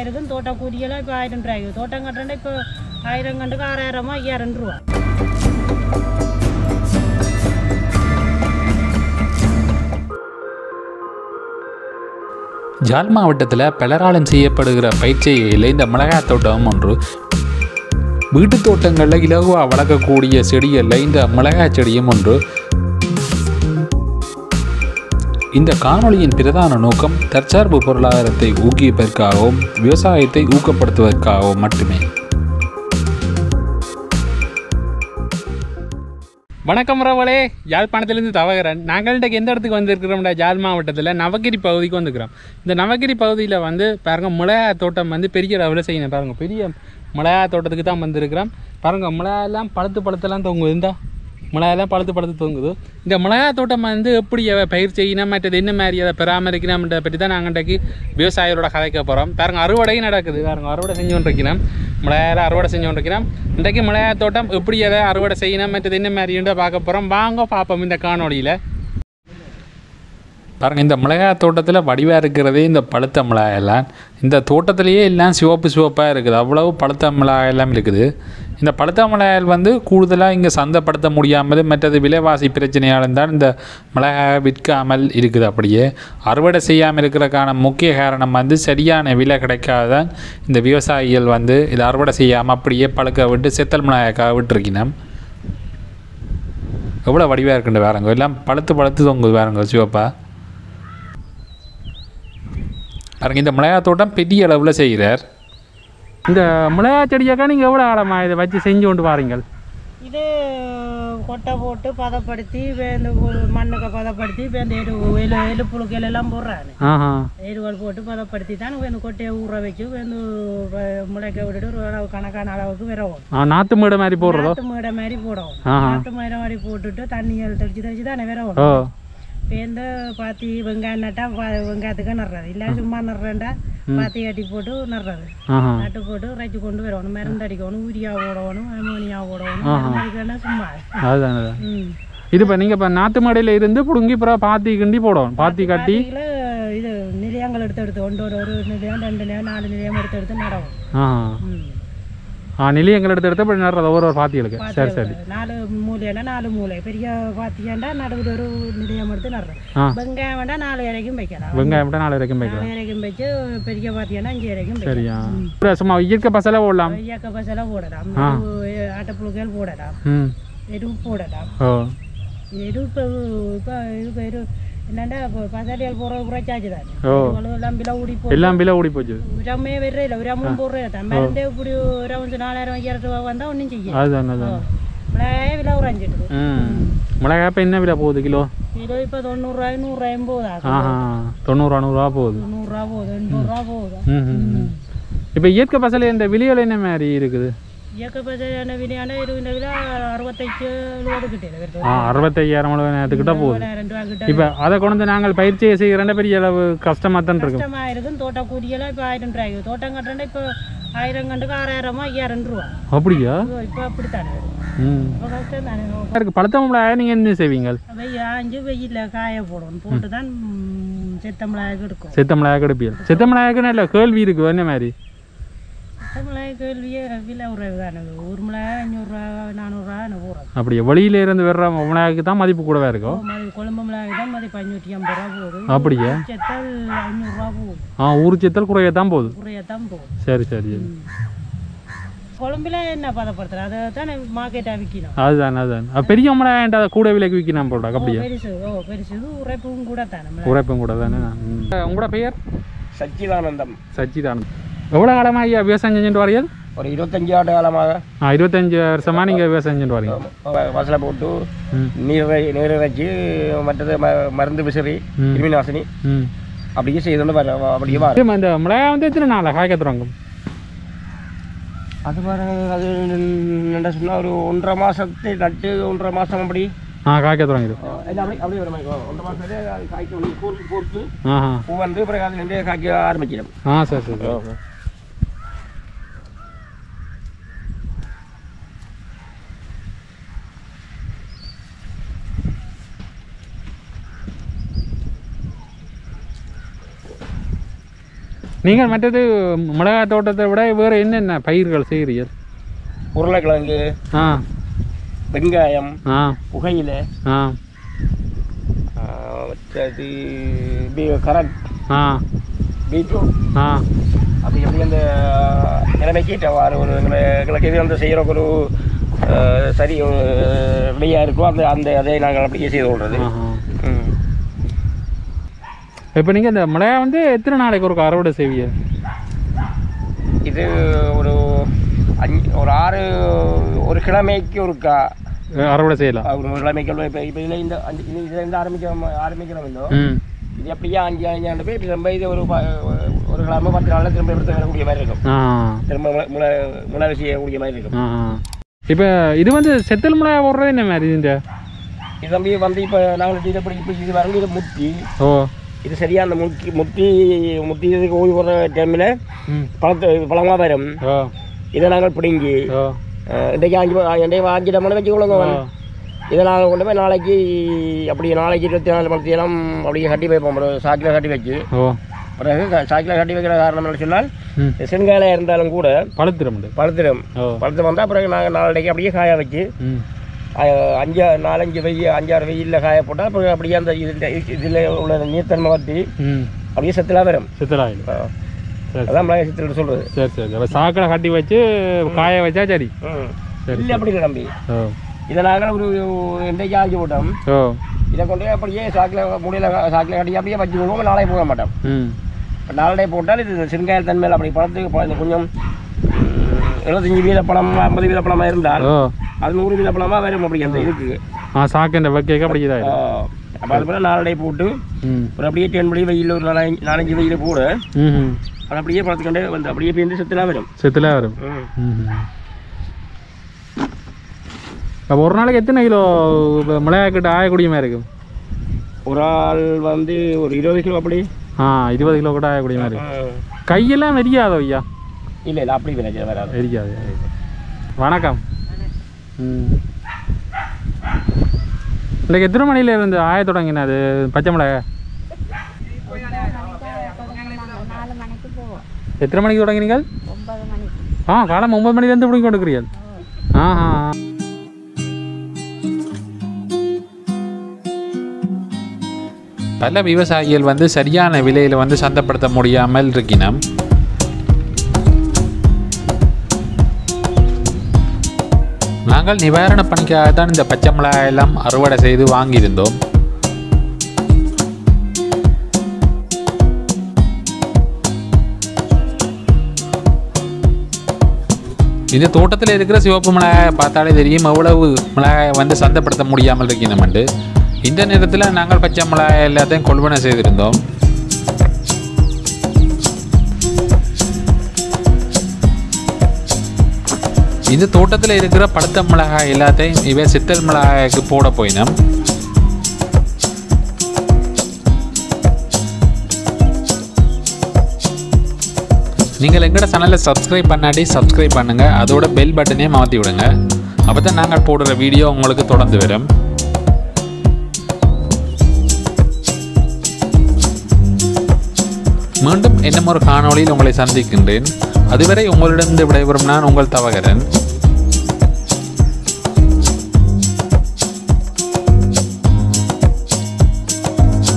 கஷ்டமாக தோட்டம் கூலியெல்லாம் இப்போ ஆயிரம் ரூபாய்க்கு தோட்டம் கட்டுறேன்னா இப்போ ஆயிரம் கண்டுக்கு ஆறாயிரமா ஐயாயிரம் ரூபா ஜாழ் மாவட்டத்தில் பலராலும் செய்யப்படுகிற பயிற்சியில் இந்த மிளகாய் தோட்டம் ஒன்று வீட்டு தோட்டங்களில் இலகுவாக வளர்க்கக்கூடிய செடிகளில் இந்த மிளகாய் செடியும் ஒன்று இந்த காணொளியின் பிரதான நோக்கம் தற்சார்பு பொருளாதாரத்தை ஊக்குவிப்பதற்காகவும் விவசாயத்தை ஊக்கப்படுத்துவதற்காகவும் மட்டுமே வணக்கம் ரவளே யாழ்ப்பாணத்திலேருந்து தவகிறேன் நாங்கள் இன்றைக்கு எந்த இடத்துக்கு வந்திருக்கிறோம்டா யாழ் மாவட்டத்தில் நவகிரி பகுதிக்கு வந்துக்கிறோம் இந்த நவகிரி பகுதியில் வந்து பாருங்க மிளகாய் தோட்டம் வந்து பெரிய அளவில் செய்யணும் பாருங்க பெரிய மிளகாய் தோட்டத்துக்கு தான் வந்திருக்கிறோம் பாருங்க மிளகாயெல்லாம் பழுத்து பழுத்தெல்லாம் தொங்குது இந்தா மிளகாயெல்லாம் பழுத்து பழுத்து தொங்குது இந்த மிளகாய் தோட்டம் வந்து எப்படி அதை பயிர் செய்யணும் மற்றது என்ன மாதிரி அதை பராமரிக்கணும்ன்றதை பற்றி தான் நாங்கள் இன்றைக்கு விவசாயிகளோட கதைக்க போகிறோம் பாருங்க அறுவடையும் நடக்குது பாருங்க அறுவடை செஞ்சு கொண்டிருக்கிறோம் மிளகாயில் அறுவடை செஞ்சு கொண்டிருக்கிறோம் இன்றைக்கு மிளகாய் தோட்டம் எப்படி அதை அறுவடை செய்யணும் மற்றது என்ன மாதிரின்ற பார்க்க போகிறோம் வாங்க பார்ப்போம் இந்த காணொளியில் பாருங்கள் இந்த மிளகாய் தோட்டத்தில் வடிவாக இருக்கிறதே இந்த பழுத்த மிளகாயெல்லாம் இந்த தோட்டத்திலேயே எல்லாம் சிவப்பு சிவப்பாக இருக்குது அவ்வளவு பழுத்த மிளகாயெல்லாம் இருக்குது இந்த பழுத்த மிளகாய் வந்து கூடுதலாக இங்கே சந்தைப்படுத்த முடியாமல் மற்றது விலைவாசி பிரச்சனையால் தான் இந்த மிளகாய் விற்காமல் இருக்குது அப்படியே அறுவடை செய்யாமல் இருக்கிறதுக்கான முக்கிய காரணம் வந்து சரியான விலை கிடைக்காதான் இந்த விவசாயிகள் வந்து இதை அறுவடை செய்யாமல் அப்படியே பழுக்க விட்டு செத்தல் மிளகாய்க்காக விட்டுருக்கணும் எவ்வளோ வடிவாக இருக்குண்டு வேறங்க எல்லாம் பழுத்து பழுத்து தொங்குது வேறங்க சிவப்பா பாருங்க இந்த மிளகாய் தோட்டம் பெரிய அளவில் செய்கிறார் இந்த மிளகாய் செடியாக்கா நீங்கள் எவ்வளோ காலமாக இதை வச்சு செஞ்சு கொண்டு வாரீங்கள் இது கொட்டை போட்டு பதப்படுத்தி வே- இந்த ஒரு மண்ணுக்கு பதப்படுத்தி இப்போ இந்த எரு எலு எலு புழுக்கையில எல்லாம் போடுறாங்க ஆஹா எருவால் போட்டு பதப்படுத்தி தான் இந்த கொட்டையை ஊற வச்சு வந்து வ- முளைக்க விட்டுட்டு ஒரு அளவு கணக்கான அளவுக்கு விரவும் ஆ நாற்று மேடை மாதிரி போடுறதோ நாட்டு மேடை மாதிரி போடவும் ஆஹா நாட்டு மேடை மாதிரி போட்டுட்டு தண்ணிகள் தெளிச்சு தெளிச்சு தானே விரவும் ஓ பேருந்து பாத்தி வெங்காயம் நட்டா பா- வெங்காயத்துக்கு நடுறது இல்லை சும்மா நடுறேன்டா பாத்தி கட்டி போட்டு நடுறது ஆஹா நட்டு போட்டு ரைச்சு கொண்டு வரணும் மருந்து அடிக்கணும் யூரியா போடணும் அமோனியா போடணும் மருந்து அடிக்கணும் சும்மா அதுதான் அதுதான் ம் இது இப்போ நீங்கள் இப்போ நாற்று மேடையில் இருந்து பிடுங்கி அப்புறம் பாத்தி கிண்டி போடணும் பாத்தி கட்டி பாத்தியில இது நிலையங்கள் எடுத்து எடுத்து ஒன்று ஒரு ஒரு நிலையம் ரெண்டு நிலையம் நாலு நிலையம் எடுத்து எடுத்து நடவும் ஆஹா ம் ஆ நிலையங்கள் எடுத்து எடுத்து இப்படி நடுறது ஒரு ஒரு பாத்திகளுக்கு சரி சரி நாலு மூலையில நாலு மூலை பெரிய பாத்தியாண்டா நடுவில் ஒரு நிலையம் எடுத்து நடுறோம் ஆ. வெங்காயம் வேண்டா நாலு இலைக்கும் வைக்கலாம் வெங்காயம் மட்டும் நாலு வரைக்கும் வைக்கலாம் நாலு இலைக்கும் வச்சு பெரிய பாத்தியாண்டா அஞ்சு இலைக்கும் வைக்கலாம் சரியா அப்புறம் சும்மா இயற்கை பசலை போடலாம் இயக்க பசலாம் போடலாம் ஆட்டப்புழுக்கள் போடலாம் ம் எருவு போடலாம் ஓ எருவு இப்போ இப்போ இதுக்கு எரு என்னண்டா இப்போ பசாலியால் போகிற குறைச்சாச்சு தான் ஓ எல்லாம் விலை ஓடி போ எல்லாம் விலை ஓடி போச்சு உரமே வெறே இல்லை உரமும் போடுறே தான் மருந்தே இப்படி ஒரு அஞ்சு நாலாயிரம் ஐயாயிரம் ரூபா வந்தால் ஒன்றும் செய்யும் அதுதான் அதுதான் மிளகாயே விலை உறைஞ்சிடுது ம் மிளகாய் இப்போ என்ன விலை போகுது கிலோ கிலோ இப்போ தொண்ணூறுரூவாய் நூறுரூவா எண்பது ஆகும் ஆஹா தொண்ணூறுவா நூறுரூவா போகுது நூறுரூவா போகுது எண்பது ரூபா போகுது ம் ம் இப்போ இயற்கை பசலை இந்த விலைகள் என்ன மாதிரி இருக்குது இயக்க பசாலியான விலையான இருபது விலை அறுபத்தஞ்சு எழுபது கிட்டே வருது ஆ அறுபத்தையாயிரம் அளவு நேரத்துக்கிட்ட போகுது ரெண்டு ரூபா கிட்ட இப்போ அதை கொண்டு வந்து நாங்கள் பயிற்சியை செய்கிறேன் பெரிய அளவு கஷ்டமாக தான் இருக்கும் கஷ்டமா இருக்கும் தோட்டம் கூலியெல்லாம் இப்போ ஆயிரம் ரூபாய்க்கு தோட்டம் கட்டுறேன்னா இப்போ ஆயிரம் கண்டுக்கு ஆறாயிரமா ஐயாயிரம் ரூபா அப்படியா இப்போ அப்படித்தானே ம் இப்போ கஷ்டம் தானே இருக்கு பழுத்த மிளகாய் நீங்கள் என்ன செய்வீங்க வெயில் ஆஞ்சு வெயிலில் காய போடணும் போட்டு தான் ம், செத்த மிளகாய்க்கு எடுக்கும் செத்த மிளகாய் எடுப்பீங்க செத்த மிளகாய்க்கு நல்ல கேள்வி இருக்கு என்ன மாதிரி செத்த மிளகாய் கேள்வியே விலை உறவு தானே ஒரு மிளகாய் அஞ்சூறுரூவா நானூறுரூவா போடுறது அப்படியே வெளியில இருந்து வர்ற மிளகாய்க்கு தான் மதிப்பு கூடவே இருக்கும் மதி கொழும்பு மிளகாய் தான் மதி அஞ்சூற்றி ஐம்பது ரூபா போகுது அப்படியா செத்தல் ஐநூறுரூவா போகுது ஆ ஊர் சித்தல் குறைய தான் போகுது குறையத்தான் போகுது சரி சரி கொழம்புல என்ன பதப்படுத்துறது அதை தானே மார்க்கெட்டாக விற்கணும் அதுதான் அதுதான் அப்ப பெரிய மிளகாய் அதை கூட விலைக்கு விற்கணும் போட்டா அப்படியா பெருசு ஓ பெருசு இது உரைப்பும் கூட தானே மிளகாய். குறைப்பும் கூட தானே ம். உங்களோட பெயர் சச்சிதானந்தம் சச்சிதானந்த் எவ்வளோ காலமாக ஐயா விவசாயம் செஞ்சுட்டு வரீங்க ஒரு இருபத்தஞ்சு ஆண்டு காலமாக ஆ இருபத்தஞ்சு வருஷமா நீங்கள் விவசாயம் செஞ்சுட்டு வரீங்க வசலை போட்டு ம் நீர் நீர் இறைச்சி மற்றது ம- மருந்து விசிறி ம். கிருமி நாசினி ம் அப்படியே செய்து வர அப்படியே வர இது இந்த மிளகாய் வந்து எத்தனை நாள் காய்க்கத்துறாங்க அது வர அது என்ன சொன்னால் ஒரு ஒன்றரை மாதத்தை நட்டு ஒன்றரை மாதம் அப்படி ஆ காய்க்கத்துறாங்க இது இல்லை அப்படி அப்படியே வர மாதிரி ஒன்றரை மாதத்துலேயே அது காய்க்க பூர்த்து பூர்த்து ஆஹா பூ வந்து பிறகு அதுலேருந்தே காய்க்க ஆரம்பிச்சிடும் ஆ சரி சரி சரி. நீங்கள் மற்றது மிளகாய் தோட்டத்தை விட வேறு என்னென்ன பயிர்கள் செய்கிறீர்கள் உருளைக்கிழங்கு ஆ வெங்காயம் ஆ புகையிலை ஆ ஆஹ் மற்றது பீ கரண்ட் ஆ பீட்ரூட் ஆ அப்படி எப்படி அந்த நிலைமைக்கு ஏற்றவாறு ஒரு நிலை- எங்களுக்கு எது வந்து செய்கிற ஒரு ஆஹ், சரி ஒரு விலையாக இருக்கோ அந்த அந்த அதை நாங்கள் அப்படியே செய்து கொள்வது ஆஹா. ம். இப்போ நீங்கள் இந்த மிளகாய் வந்து எத்தனை நாளைக்கு ஒரு அறுவடை செய்வீங்க இது ஒரு அஞ்சு ஒரு ஆறு ஒரு கிழமைக்கு ஒருக்கா அறுவடை செய்யலாம் ஒரு கிழமைக்கு இப்போ இப்போ இதில் இந்த அஞ்சு இது இதுலேருந்து ஆரம்பிக்கிறோம் ஆரம்பிக்கிறோம் இல்லை ம் இது அப்படியே அஞ்சு அஞ்சு ஆண்டு போய் திரும்ப இது ஒரு ப- ஒரு கிழமை பத்து நாளில் திரும்ப எடுத்து வரக்கூடிய மாதிரி இருக்கும் ஆ திரும்ப முளை முளை முளை செய்யக்கூடிய மாதிரி இருக்கும் ஆ இப்போ இது வந்து செத்தல் மிளகாய் போடுறது என்ன மாதிரி இந்த இது தம்பி வந்து இப்போ நாங்கள் இதை இப்படி இப்போ இது வரங்க இது முத்தி ஓ இது சரியா அந்த முத்தி முத்தி முத்தி இதுக்கு ஓய்வு போடுற டைமில் ம் பழத்து பழமாக வரும் ஓ இதை நாங்கள் பிடுங்கி ஓ அஹ், இன்றைக்கு அஞ்சு ம- இன்றைக்கு அஞ்சு டம்மனை வச்சுக்கொள்ளுங்க ஓ இதை நாங்கள் கொண்டு போய் நாளைக்கு அப்படியே நாளைக்கு இருபத்தி நாலு மணி எல்லாம் அப்படியே கட்டி வைப்போம் ஒரு சாக்கில் கட்டி வச்சு ஓ பிறகு க- சாக்கில் கட்டி வைக்கிற காரணம் என்ன சொன்னால் ம் செங்காயில் இருந்தாலும் கூட பழுத்திரம் பழுத்திடும் ஓ பழுத்து வந்தால் பிறகு நாங்கள் நாளைக்கு அப்படியே காய வச்சு ம் அஹ், அஞ்சா நாலஞ்சு வெயில் அஞ்சாறு வெயிலில் காய போட்டால் அப்புறம் அப்படியே அந்த இதில் இதில் உள்ள நீர்த்தன்மை வத்தி ம் அப்படியே செத்தலாக வரும் சித்தலாயில் அஹ், சரி அதான் மிளகாய் செத்தல் சொல்கிறது சரி சரி அப்போ சாக்கில் கட்டி வச்சு காய வச்சா சரி ம் சரி இல்லை அப்படி இல்லை தம்பி ஓ இதை நாங்கள் ஒரு இன்றைக்கு ஆஞ்சு போட்டோம் ஓ இதை கொண்டு போய் அப்படியே சாக்கில் முடியல சாக்கில் கட்டி அப்படியே வச்சு விடுவோம் நாளை போக மாட்டோம் ம் இப்போ நாளை போட்டால் இது சிறுங்காய தன்மையில் அப்படி பழத்துக்கு ப- இந்த கொஞ்சம் ம், எழுபத்தஞ்சு வீத பழம் ஐம்பது வீத பழமாக இருந்தால் ஓ அது நூறு வீத பழமாக வரும் அப்படி அந்த இதுக்கு ஆ சாக்கு இந்த வைக்க அப்படி இதாயிடும் அப்போ அது போல் நாளடை போட்டு ம் ஒரு அப்படியே டென் படி வெயில் ஒரு நாலஞ்சு நாலஞ்சு வெயில் போட ம் ம் அது அப்படியே பழத்துக்கண்டே வந்து அப்படியே பேருந்து செத்துலாம் வரும் சித்தலாக வரும் ம் ம் அப்போ ஒரு நாளைக்கு எத்தனை கிலோ மிளகாய் கிட்ட ஆயக்கூடிய மாதிரி இருக்கும் ஒரு ஆள் வந்து ஒரு இருபது கிலோ அப்படி ஆ இருபது கிலோ கூட ஆயக்கூடிய மாதிரி இருக்கும் ம். கையெல்லாம் வெறியாதோ ஐயா இல்லை இல்லை அப்படி விளைச்சல் வராது வெறிக்காது வணக்கம் ம் இன்றைக்கு எத்தனை மணியில இருந்து ஆய தொடங்கினா அது பச்சை மிளகாய் நாலு மணிக்கு போவோம் எத்தனை மணிக்கு தொடங்கினீங்க ஒன்பது மணிக்கு ஆ காலம் ஒன்பது மணிலேருந்து பிடிங்கி கொடுக்குறீங்க ஆஹா பல விவசாயிகள் வந்து சரியான விலையில் வந்து சந்தைப்படுத்த முடியாமல் இருக்கினம் நாங்கள் நிவாரண பணிக்காக தான் இந்த பச்சை மிளகாய் எல்லாம் அறுவடை செய்து வாங்கியிருந்தோம் இந்த தோட்டத்தில் இருக்கிற சிவப்பு மிளகாயை பார்த்தாலே தெரியும் எவ்வளவு மிளகாயை வந்து சந்தைப்படுத்த முடியாமல் இருக்கணுமெண்டு இந்த நேரத்தில் நாங்கள் பச்சை மிளகாய் எல்லாத்தையும் கொள்வனை செய்திருந்தோம் இந்த தோட்டத்தில் இருக்கிற பழுத்த மிளகாய் எல்லாத்தையும் இவை சித்தல் மிளகாய்க்கு போட போயினோம் நீங்கள் எங்களோட சேனலை சப்ஸ்கிரைப் பண்ணாட்டி சப்ஸ்கிரைப் பண்ணுங்கள் அதோட பெல் பட்டனையும் மாற்றி விடுங்க அப்போ தான் நாங்கள் போடுற வீடியோ உங்களுக்கு தொடர்ந்து வரும் மீண்டும் இன்னும் ஒரு காணொளியில் உங்களை சந்திக்கின்றேன் அதுவரை உங்களிடம் விடைபெறும் நான் உங்கள் தவகரன்